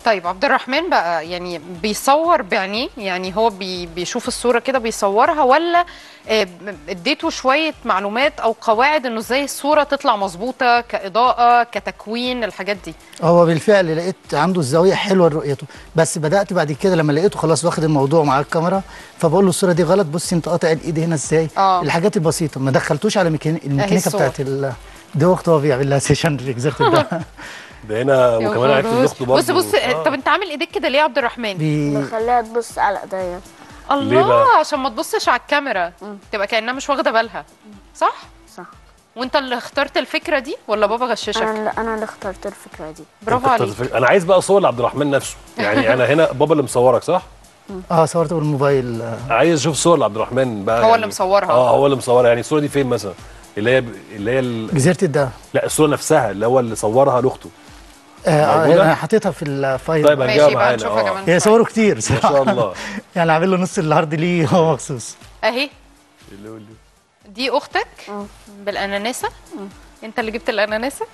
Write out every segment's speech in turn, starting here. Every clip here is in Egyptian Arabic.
طيب عبد الرحمن بقى يعني بيصور بعينيه يعني هو بي بيشوف الصوره كده بيصورها ولا آه، اديته شويه معلومات او قواعد انه ازاي الصوره تطلع مظبوطه كاضاءه كتكوين الحاجات دي هو بالفعل لقيت عنده الزاويه حلوه لرؤيته بس بدات بعد كده لما لقيته خلاص واخد الموضوع مع الكاميرا فبقول له الصوره دي غلط بص انت قاطع الايد هنا ازاي آه. الحاجات البسيطه ما دخلتوش على ميكاني... الميكانيكا الصور. بتاعت ال... دي اخت هو بيعمل لها سيشن اكزرت ده ده هنا يا وكمان عرفت خلاص. اخته برضه بص بص آه. طب انت عامل ايديك كده ليه يا عبد الرحمن بي... بخليها تبص على ايديا ليه الله بقى؟ عشان ما تبصش على الكاميرا تبقى كانها مش واخده بالها صح صح وانت اللي اخترت الفكره دي ولا بابا غششك انا اللي انا اللي اخترت الفكره دي برافو كنت عليك أتفق- انا عايز بقى صور لعبد الرحمن نفسه يعني انا هنا بابا اللي مصورك صح اه صورته بالموبايل آه. عايز اشوف صور لعبد الرحمن بقى هو يعني اللي مصورها. اه هو اللي مصورها يعني الصوره دي فين مثلا اللي هي اللي هي ال... جزيره الدهب لا الصوره نفسها اللي هو اللي صورها لاخته آه موجودة؟ انا حطيتها في الفايل طيب ماشي هنجيبها يبقى معانا نشوفها اه كمان هي شوية. صوره كتير ما شاء الله يعني عامل له نص الهارد ليه هو مخصوص اهي دي اختك اه. بالاناناسه انت اللي جبت الاناناسه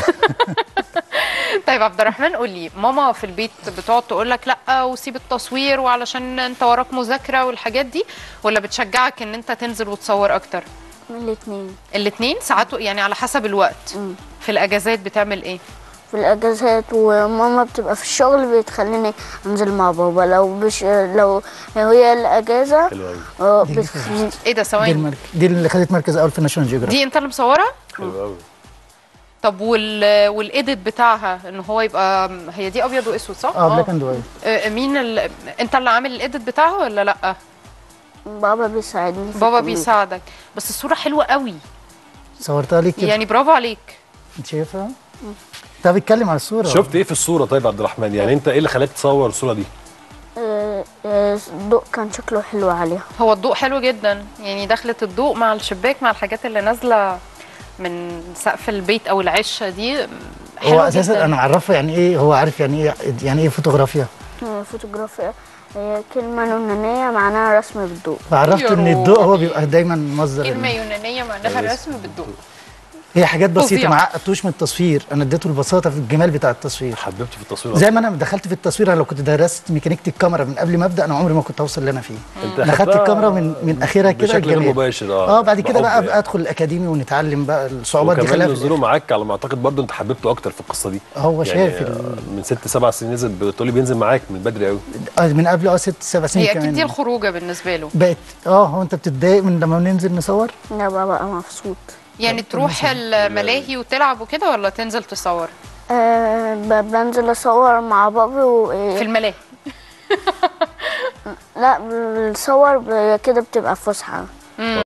طيب عبد الرحمن قول لي ماما في البيت بتقعد تقول لك لا وسيب التصوير وعلشان انت وراك مذاكره والحاجات دي ولا بتشجعك ان انت تنزل وتصور اكتر من الاثنين الاثنين ساعات يعني على حسب الوقت مم. في الاجازات بتعمل ايه في الاجازات وماما بتبقى في الشغل بتخليني انزل مع بابا لو بش لو لو هي الاجازه حلو قوي اه دي بتخليني ايه ده دي, ثواني المرك... دي اللي خدت مركز اول في ناشونال جيوغرافي دي انت اللي مصورها حلو قوي طب وال والايديت بتاعها ان هو يبقى هي دي ابيض واسود صح اه بلاك اند وايت آه، مين ال... انت اللي عامل الايديت بتاعها ولا لا بابا بيساعدني في بابا الكمبيوتر. بيساعدك بس الصوره حلوه قوي صورتها ليه كده يعني برافو عليك انت شايفها طب اتكلم على الصوره شفت ايه في الصوره طيب يا عبد الرحمن يعني انت ايه اللي خلاك تصور الصوره دي آه، آه، الضوء كان شكله حلو عليها هو الضوء حلو جدا يعني دخلت الضوء مع الشباك مع الحاجات اللي نازله من سقف البيت او العشه دي حلوه هو اساسا جدا انا معرفه يعني ايه هو عارف يعني ايه يعني ايه فوتوغرافيا آه، فوتوغرافيا هي كلمة يونانية معناها رسم بالضوء فعرفت يا ان الضوء هو روحي. بيبقى دايما مصدر كلمه ال- يونانيه معناها الرسم بالضوء هي حاجات بسيطه فظيع. ما عقدتوش من التصوير انا اديته البساطه في الجمال بتاع التصوير حببت في التصوير زي ما انا دخلت في التصوير انا لو كنت درست ميكانيكه الكاميرا من قبل ما ابدا انا عمري ما كنت اوصل اللي انا فيه انت انا خدت خدتها الكاميرا من من اخرها كده بشكل غير الجمال. مباشر اه اه بعد كده بحب بقى يعني. ابقى ادخل الاكاديمي ونتعلم بقى الصعوبات دي وكمان خلاها في نزلوا معاك على ما اعتقد برضه انت حببته اكتر في القصه دي هو يعني شايف ال- من ست سبع سنين نزل بتقولي بينزل معاك من بدري قوي آه، من قبل اه ست سبع سنين هي اكيد كمان دي الخروجه بالنسبه له بقت اه هو انت بتتضايق من لما ننزل نصور لا بابا مبسوط يعني تروح الملاهي وتلعب وكده ولا تنزل تصور أه ب- بنزل اصور مع بابا و... في الملاهي لا بنصور ب- كده بتبقى فسحة